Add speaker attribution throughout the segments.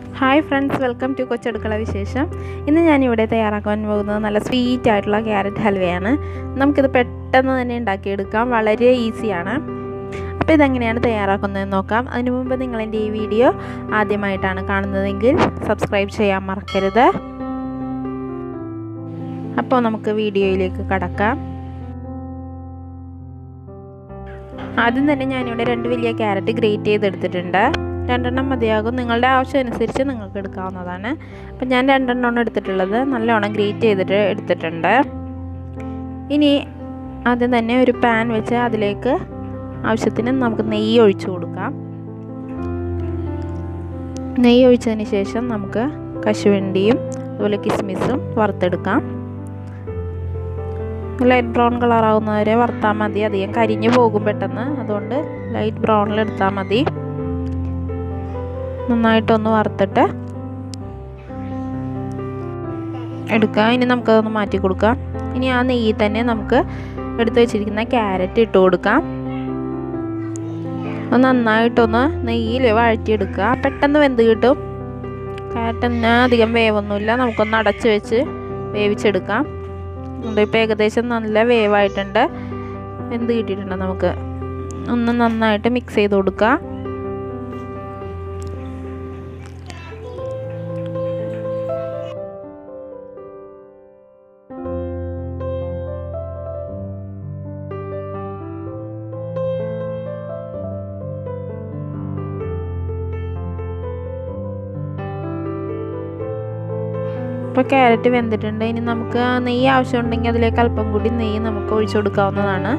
Speaker 1: hi friends welcome to കൊച്ചടുക്കള വിശേഷം ഇന്ന് ഞാനിവിടെ തയ്യാറാക്കാൻ പോകുന്നത് നല്ല സ്വീറ്റ് ആയിട്ടുള്ള ക്യാരറ്റ് ഹൽവയാണ് നമുക്കിത് പെട്ടെന്ന് തന്നെ ഉണ്ടാക്കിയെടുക്കാം വളരെ ഈസിയാണ് അപ്പോൾ ഇതെങ്ങനെയാണ് തയ്യാറാക്കുന്നതെന്ന് നോക്കാം അതിനു മുമ്പ് നിങ്ങൾ എൻ്റെ ഈ വീഡിയോ ആദ്യമായിട്ടാണ് കാണുന്നതെങ്കിൽ സബ്സ്ക്രൈബ് ചെയ്യാൻ മറക്കരുത് അപ്പോൾ നമുക്ക് വീഡിയോയിലേക്ക് കടക്കാം ആദ്യം തന്നെ ഞാനിവിടെ രണ്ട് വലിയ ക്യാരറ്റ് ഗ്രേറ്റ് ചെയ്തെടുത്തിട്ടുണ്ട് രണ്ടെണ്ണം മതിയാകും നിങ്ങളുടെ ആവശ്യം അനുസരിച്ച് നിങ്ങൾക്ക് എടുക്കാവുന്നതാണ് അപ്പം ഞാൻ രണ്ടെണ്ണമാണ് എടുത്തിട്ടുള്ളത് നല്ലോണം ഗ്രേറ്റ് ചെയ്തിട്ട് എടുത്തിട്ടുണ്ട് ഇനി ആദ്യം തന്നെ ഒരു പാൻ വെച്ച് അതിലേക്ക് ആവശ്യത്തിന് നമുക്ക് നെയ്യ് ഒഴിച്ചു കൊടുക്കാം നെയ്യ് ഒഴിച്ചതിന് ശേഷം നമുക്ക് കശുവണ്ടിയും അതുപോലെ കിസ്മിസും വറുത്തെടുക്കാം ലൈറ്റ് ബ്രൗൺ കളറാവുന്നവരെ വറുത്താൽ മതി അധികം കരിഞ്ഞു പോകും പെട്ടെന്ന് അതുകൊണ്ട് ലൈറ്റ് ബ്രൗണിൽ എടുത്താൽ മതി നന്നായിട്ടൊന്ന് വറുത്തിട്ട് എടുക്കാം ഇനി നമുക്കതൊന്ന് മാറ്റി കൊടുക്കാം ഇനി ആ നെയ്യിൽ തന്നെ നമുക്ക് എടുത്തു വെച്ചിരിക്കുന്ന ക്യാരറ്റ് ഇട്ട് കൊടുക്കാം അത് നന്നായിട്ടൊന്ന് നെയ്യിൽ വഴറ്റിയെടുക്കുക പെട്ടെന്ന് വെന്ത് കിട്ടും ക്യാരറ്റ് തന്നെ അധികം വേവൊന്നുമില്ല നമുക്കൊന്ന് അടച്ച് വെച്ച് വേവിച്ചെടുക്കാം ഇപ്പോൾ ഏകദേശം നല്ല വേവായിട്ടുണ്ട് വെന്ത് കിട്ടിയിട്ടുണ്ട് നമുക്ക് ഒന്ന് നന്നായിട്ട് മിക്സ് ചെയ്ത് കൊടുക്കുക ഇപ്പോൾ ക്യാരറ്റ് വെന്തിട്ടുണ്ട് ഇനി നമുക്ക് നെയ്യ് ആവശ്യമുണ്ടെങ്കിൽ അതിലേക്ക് അല്പം കൂടി നെയ്യ് നമുക്ക് ഒഴിച്ചു കൊടുക്കാവുന്നതാണ്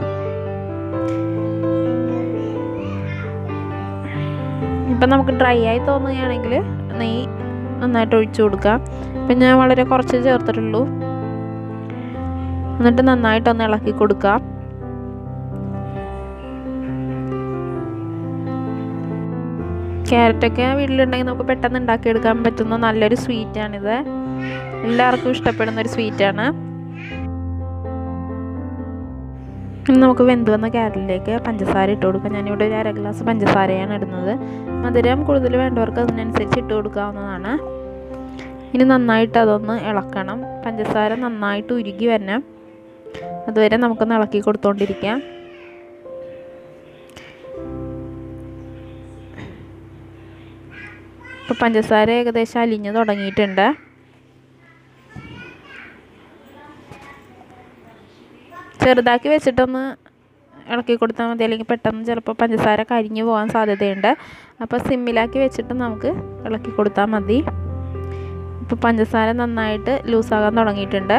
Speaker 1: ഇപ്പം നമുക്ക് ഡ്രൈ ആയി തോന്നുകയാണെങ്കിൽ നെയ്യ് നന്നായിട്ട് ഒഴിച്ചു കൊടുക്കാം ഇപ്പം ഞാൻ വളരെ കുറച്ച് ചേർത്തിട്ടുള്ളൂ എന്നിട്ട് നന്നായിട്ടൊന്ന് ഇളക്കി കൊടുക്കാം ക്യാരറ്റൊക്കെ വീട്ടിലുണ്ടെങ്കിൽ നമുക്ക് പെട്ടെന്ന് ഉണ്ടാക്കിയെടുക്കാൻ പറ്റുന്ന നല്ലൊരു സ്വീറ്റാണിത് എല്ലാവർക്കും ഇഷ്ടപ്പെടുന്ന ഒരു സ്വീറ്റാണ് ഇനി നമുക്ക് വെന്ത് വന്ന ക്യാരറ്റിലേക്ക് പഞ്ചസാര ഇട്ട് കൊടുക്കാം ഞാനിവിടെ ഒരു അര ഗ്ലാസ് പഞ്ചസാരയാണ് ഇടുന്നത് മധുരം കൂടുതൽ വേണ്ടവർക്ക് അതിനനുസരിച്ച് ഇട്ട് കൊടുക്കാവുന്നതാണ് ഇനി നന്നായിട്ട് അതൊന്ന് ഇളക്കണം പഞ്ചസാര നന്നായിട്ട് ഉരുകി വരണം അതുവരെ നമുക്കൊന്ന് ഇളക്കി കൊടുത്തോണ്ടിരിക്കാം ഇപ്പോൾ പഞ്ചസാര ഏകദേശം അലിഞ്ഞ് തുടങ്ങിയിട്ടുണ്ട് ചെറുതാക്കി വെച്ചിട്ടൊന്ന് ഇളക്കി കൊടുത്താൽ മതി അല്ലെങ്കിൽ പെട്ടെന്ന് ചിലപ്പോൾ പഞ്ചസാര കരിഞ്ഞു പോകാൻ സാധ്യതയുണ്ട് അപ്പോൾ സിമ്മിലാക്കി വെച്ചിട്ട് നമുക്ക് ഇളക്കി കൊടുത്താൽ മതി ഇപ്പോൾ പഞ്ചസാര നന്നായിട്ട് ലൂസാകാൻ തുടങ്ങിയിട്ടുണ്ട്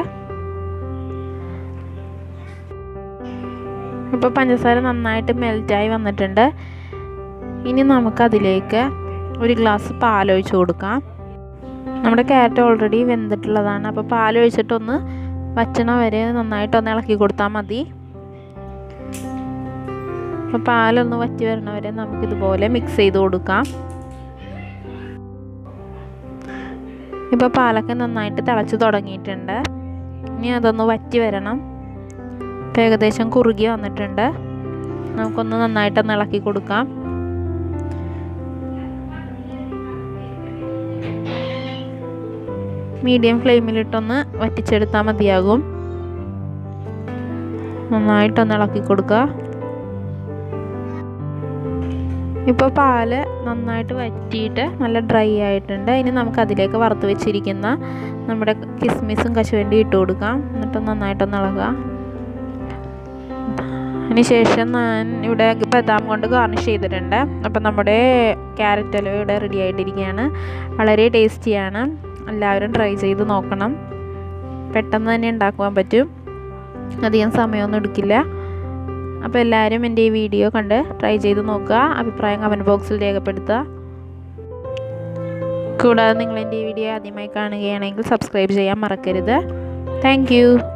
Speaker 1: ഇപ്പോൾ പഞ്ചസാര നന്നായിട്ട് മെൽറ്റായി വന്നിട്ടുണ്ട് ഇനി നമുക്കതിലേക്ക് ഒരു ഗ്ലാസ് പാലൊഴിച്ച് കൊടുക്കാം നമ്മുടെ ക്യാരറ്റ് ഓൾറെഡി വെന്തിട്ടുള്ളതാണ് അപ്പോൾ പാലൊഴിച്ചിട്ടൊന്ന് വച്ചണ വരെ നന്നായിട്ടൊന്ന് ഇളക്കി കൊടുത്താൽ മതി അപ്പോൾ പാലൊന്ന് വറ്റി വരണ വരെ നമുക്കിതുപോലെ മിക്സ് ചെയ്ത് കൊടുക്കാം ഇപ്പോൾ പാലൊക്കെ നന്നായിട്ട് തിളച്ച് തുടങ്ങിയിട്ടുണ്ട് ഇനി അതൊന്ന് വറ്റി വരണം ഇപ്പോൾ ഏകദേശം കുറുകി വന്നിട്ടുണ്ട് നമുക്കൊന്ന് നന്നായിട്ടൊന്ന് ഇളക്കി കൊടുക്കാം മീഡിയം ഫ്ലെയിമിലിട്ടൊന്ന് വറ്റിച്ചെടുത്താൽ മതിയാകും നന്നായിട്ടൊന്ന് ഇളക്കി കൊടുക്കുക ഇപ്പോൾ പാല് നന്നായിട്ട് വറ്റിയിട്ട് നല്ല ഡ്രൈ ആയിട്ടുണ്ട് ഇനി നമുക്ക് അതിലേക്ക് വറുത്ത് വെച്ചിരിക്കുന്ന നമ്മുടെ കിസ്മിസും കശുവണ്ടി ഇട്ട് കൊടുക്കാം എന്നിട്ട് നന്നായിട്ടൊന്ന് ഇളകുക അതിനുശേഷം ഞാൻ ഇവിടെ ബദാം കൊണ്ട് ഗാർണിഷ് ചെയ്തിട്ടുണ്ട് അപ്പം നമ്മുടെ ക്യാരറ്റ് ഹൽവ ഇവിടെ റെഡി ആയിട്ടിരിക്കുകയാണ് വളരെ ടേസ്റ്റിയാണ് എല്ലാവരും ട്രൈ ചെയ്ത് നോക്കണം പെട്ടെന്ന് തന്നെ ഉണ്ടാക്കുവാൻ പറ്റും അധികം സമയമൊന്നും എടുക്കില്ല അപ്പോൾ എല്ലാവരും എൻ്റെ ഈ വീഡിയോ കണ്ട് ട്രൈ ചെയ്ത് നോക്കുക അഭിപ്രായം കമൻറ്റ് ബോക്സിൽ രേഖപ്പെടുത്തുക കൂടാതെ നിങ്ങൾ എൻ്റെ ഈ വീഡിയോ ആദ്യമായി കാണുകയാണെങ്കിൽ സബ്സ്ക്രൈബ് ചെയ്യാൻ മറക്കരുത് താങ്ക്